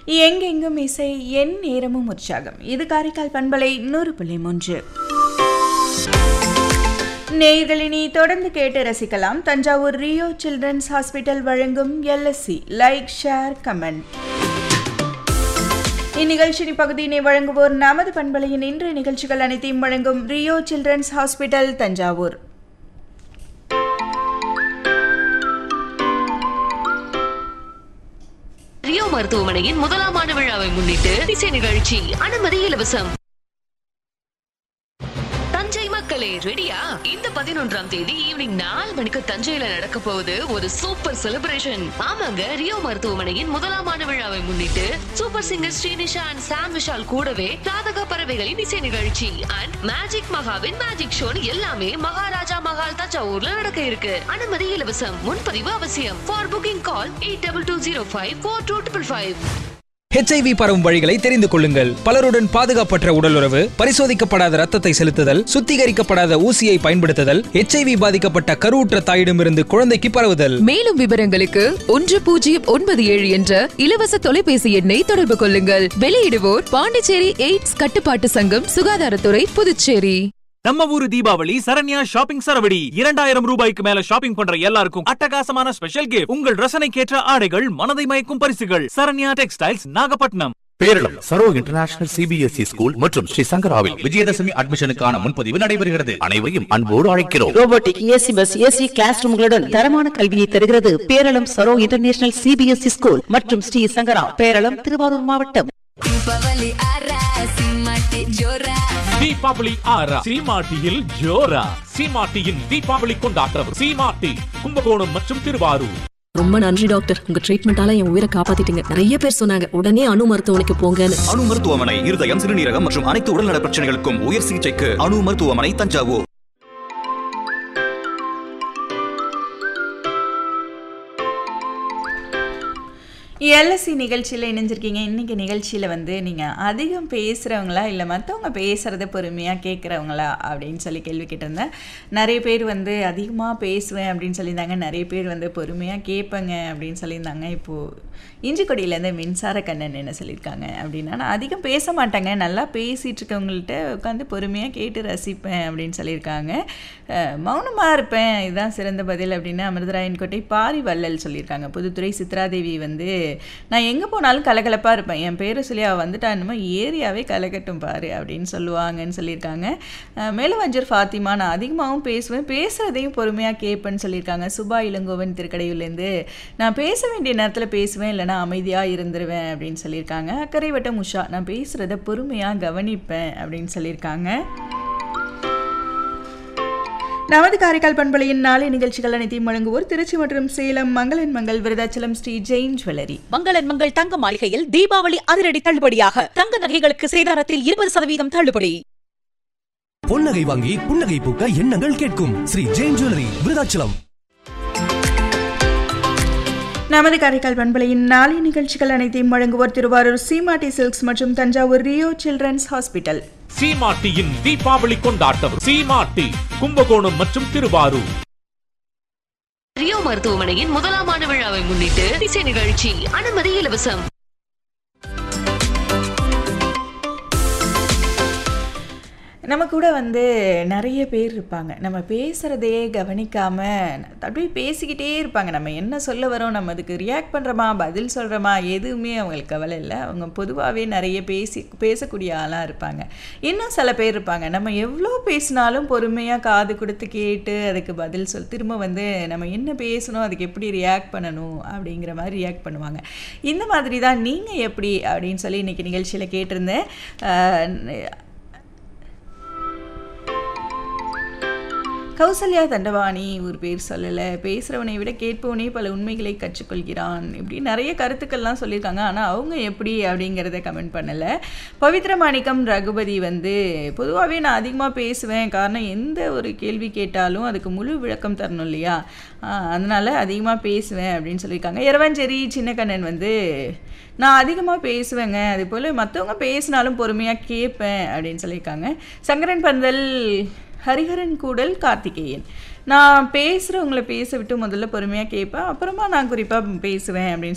எங்கெங்கும் இசை என் நேரமும் உற்சாகம் இது காரைக்கால் பண்பலை நூறு புள்ளி மூன்று நேயர்களினி தொடர்ந்து கேட்டு ரசிக்கலாம் தஞ்சாவூர் ரியோ சில்ட்ரன்ஸ் ஹாஸ்பிட்டல் வழங்கும் எல்எஸ்சி லைக் ஷேர் கமெண்ட் இந்நிகழ்ச்சியின் பகுதியினை வழங்குவோர் நமது பண்பலையின் இன்றைய நிகழ்ச்சிகள் அனைத்தையும் வழங்கும் Rio children's hospital Thanjavur Rio மருத்துவமனையின் முதலாம் ஆண்டு விழாவை முன்னிட்டு இசை நிகழ்ச்சி அனுமதி இலவசம் தஞ்சை மக்களே ரெடியா இந்த பதினொன்றாம் தேதி ஈவினிங் நாலு மணிக்கு தஞ்சையில நடக்க போகுது ஒரு சூப்பர் செலிப்ரேஷன் ஆமாங்க ரியோ மருத்துவமனையின் முதலாம் ஆண்டு விழாவை முன்னிட்டு super singer Srinisha and Sam Vishal கூடவே ராதக பறவைகளின் இசை நிகழ்ச்சி அண்ட் மேஜிக் மகாவின் மேஜிக் ஷோன் எல்லாமே மகாராஜா மகால் தஞ்சாவூர்ல நடக்க இருக்கு அனுமதி இலவசம் முன்பதிவு அவசியம் for booking call eight double two zero five four two triple five HIV பரவும் வழிகளை தெரிந்து கொள்ளுங்கள் பலருடன் பாதுகாப்பற்ற உடலுறவு பரிசோதிக்கப்படாத ரத்தத்தை செலுத்துதல் சுத்திகரிக்கப்படாத ஊசியை பயன்படுத்துதல் ஹெச்ஐவி பாதிக்கப்பட்ட கருவுற்ற தாயிடமிருந்து குழந்தைக்கு பரவுதல் மேலும் விவரங்களுக்கு ஒன்று பூஜ்ஜியம் ஒன்பது ஏழு என்ற இலவச தொலைபேசி எண்ணை தொடர்பு கொள்ளுங்கள் வெளியிடுவோர் பாண்டிச்சேரி எய்ட்ஸ் கட்டுப்பாட்டு சங்கம் சுகாதாரத்துறை புதுச்சேரி நம்ம ஊரு தீபாவளி சரண்யா ஷாப்பிங் சரவடி இரண்டாயிரம் ரூபாய்க்கு மேல ஷாப்பிங் பண்ற எல்லாருக்கும் அட்டகாசமான ஸ்பெஷல் கிஃப்ட் உங்கள் ரசனைக்கேற்ற ஆடைகள் மனதை மயக்கும் பரிசுகள் Saranya textiles Nagapattinam Peralam Saro international CBSE school மற்றும் ஸ்ரீ சங்கராவில் விஜயதசமி அட்மிஷனுக்கான முன்பதிவு நடைபெறுகிறது அனைவரையும் அன்போடு அழைக்கிறோம் robotic AC bus AC class ரூம்களுடன் தரமான கல்வியை தருகிறது Peralam Saro international CBSE school மற்றும் ஸ்ரீ சங்கரா பேரளம் திருவாரூர் மாவட்டம் தீபாவளி ஆறா சீமாட்டியில் ஜோரா சீமாட்டியின் தீபாவளி கொண்டாட்டம் சீமாட்டி கும்பகோணம் மற்றும் திருவாரூர் ரொம்ப நன்றி டாக்டர் உங்க ட்ரீட்மெண்டால என் உயிரை காப்பாத்திட்டீங்க நிறைய பேர் சொன்னாங்க உடனே அணு மருத்துவமனைக்கு போங்கன்னு அணு மருத்துவமனை இருதயம் சிறுநீரகம் மற்றும் அனைத்து உடல்நல பிரச்சனைகளுக்கும் உயர் சிகிச்சைக்கு அணு மருத்துவமனை தஞ்சாவூர் எல்எஸ்சி நிகழ்ச்சியில் இணைஞ்சிருக்கீங்க இன்றைக்கி நிகழ்ச்சியில் வந்து நீங்கள் அதிகம் பேசுகிறவங்களா இல்லை மற்றவங்க பேசுகிறத பொறுமையாக கேட்குறவங்களா அப்படின்னு சொல்லி கேள்வி கேட்டிருந்தேன் நிறைய பேர் வந்து அதிகமாக பேசுவேன் அப்படின்னு சொல்லியிருந்தாங்க நிறைய பேர் வந்து பொறுமையாக கேட்பேங்க அப்படின்னு சொல்லியிருந்தாங்க இப்போது இஞ்சிக்கொடியிலேருந்து மின்சார கண்ணன் என்ன சொல்லியிருக்காங்க அப்படின்னா நான் அதிகம் பேச மாட்டேங்க நல்லா பேசிகிட்டு இருக்கவங்கள்ட்ட உட்காந்து பொறுமையாக கேட்டு ரசிப்பேன் அப்படின்னு சொல்லியிருக்காங்க அஹ், மௌனமாக இருப்பேன் இதுதான் சிறந்த பதில் அப்படின்னு அமிர்தராயன் கோட்டை பாரி வள்ளல் சொல்லியிருக்காங்க புதுத்துறை சித்ராதேவி வந்து நான் எங்கே போனாலும் கலகலப்பாக இருப்பேன் என் பேரை சொல்லி அவள் வந்துட்டா என்னமோ ஏரியாவே கலக்கட்டும் பாரு அப்படின்னு சொல்லுவாங்கன்னு சொல்லியிருக்காங்க அஹ், மேலவஞ்சர் ஃபாத்திமா நான் அதிகமாகவும் பேசுவேன் பேசுகிறதையும் பொறுமையாக கேட்பேன்னு சொல்லியிருக்காங்க சுபா இளங்கோவன் திருக்கடையூர்லேருந்து நான் பேச வேண்டிய நேரத்தில் பேசுவேன் இல்லைனா அமைதியாக இருந்துருவேன் அப்படின்னு சொல்லியிருக்காங்க அக்கறை வட்டம் உஷா நான் பேசுகிறத பொறுமையாக கவனிப்பேன் அப்படின்னு சொல்லியிருக்காங்க நமது காரைக்கால் பண்பலையின் நாளை நிகழ்ச்சிகள் அனைத்தையும் வழங்குவோர் திருச்சி மற்றும் சேலம் மங்களன் மங்கள் விருதாச்சலம் ஸ்ரீ ஜெயின் ஜுவல்லரி மங்களன் மங்கள் தங்க மாளிகையில் தீபாவளி அதிரடி தள்ளுபடியாக தங்க நகைகளுக்கு சேதாரத்தில் இருபது சதவீதம் தள்ளுபடி பொன்னகை வாங்கி புன்னகை பூக்க எண்ணங்கள் கேட்கும் ஸ்ரீ ஜெயின் ஜுவல்லரி விருதாச்சலம் நமது காரைக்கால் பண்பலையின் நாளை நிகழ்ச்சிகள் அனைத்தையும் வழங்குவோர் திருவாரூர் சீமாட்டி சில்க்ஸ் மற்றும் தஞ்சாவூர் ரியோ சில்ட்ரன்ஸ் ஹாஸ்பிட்டல் சீமாட்டியின் தீபாவளி கொண்டாட்டம் சீமாட்டி கும்பகோணம் மற்றும் திருவாரூர் ரியோ மருத்துவமனையின் முதலாம் ஆண்டு விழாவை முன்னிட்டு இசை நிகழ்ச்சி அனுமதி இலவசம் நம்ம கூட வந்து நிறைய பேர் இருப்பாங்க நம்ம பேசுகிறதையே கவனிக்காமல் அப்படியே பேசிக்கிட்டே இருப்பாங்க நம்ம என்ன சொல்ல வரோம் நம்ம அதுக்கு ரியாக்ட் பண்ணுறோமா பதில் சொல்கிறோமா எதுவுமே அவங்களுக்கு கவலை இல்லை அவங்க பொதுவாகவே நிறைய பேசி பேசக்கூடிய ஆளாக இருப்பாங்க இன்னும் சில பேர் இருப்பாங்க நம்ம எவ்வளோ பேசினாலும் பொறுமையாக காது கொடுத்து கேட்டு அதுக்கு பதில் சொல் திரும்ப வந்து நம்ம என்ன பேசணும் அதுக்கு எப்படி ரியாக்ட் பண்ணணும் அப்படிங்கிற மாதிரி ரியாக்ட் பண்ணுவாங்க இந்த மாதிரி தான் நீங்கள் எப்படி அப்படின்னு சொல்லி இன்றைக்கி நிகழ்ச்சியில் கேட்டிருந்தேன் அஹ், கௌசல்யா தண்டவாணி ஒரு பேர் சொல்லலை பேசுகிறவனை விட கேட்பவனே பல உண்மைகளை கற்றுக்கொள்கிறான் இப்படி நிறைய கருத்துக்கள்லாம் சொல்லியிருக்காங்க ஆனால் அவங்க எப்படி அப்படிங்கிறத கமெண்ட் பண்ணலை பவித்ர மாணிக்கம் ரகுபதி வந்து பொதுவாகவே நான் அதிகமாக பேசுவேன் காரணம் எந்த ஒரு கேள்வி கேட்டாலும் அதுக்கு முழு விளக்கம் தரணும் இல்லையா அதனால் அதிகமாக பேசுவேன் அப்படின்னு சொல்லியிருக்காங்க இரவஞ்சேரி சின்னக்கண்ணன் வந்து நான் அதிகமாக பேசுவேங்க அதே போல் மற்றவங்க பேசினாலும் பொறுமையாக கேட்பேன் அப்படின்னு சொல்லியிருக்காங்க சங்கரன் பந்தல் ஹரிஹரன் கூடல் கார்த்திகேயன் நான் பேசுகிறவங்கள பேச விட்டு முதல்ல பொறுமையாக கேட்பேன் அப்புறமா நான் குறிப்பாக பேசுவேன் அப்படின்னு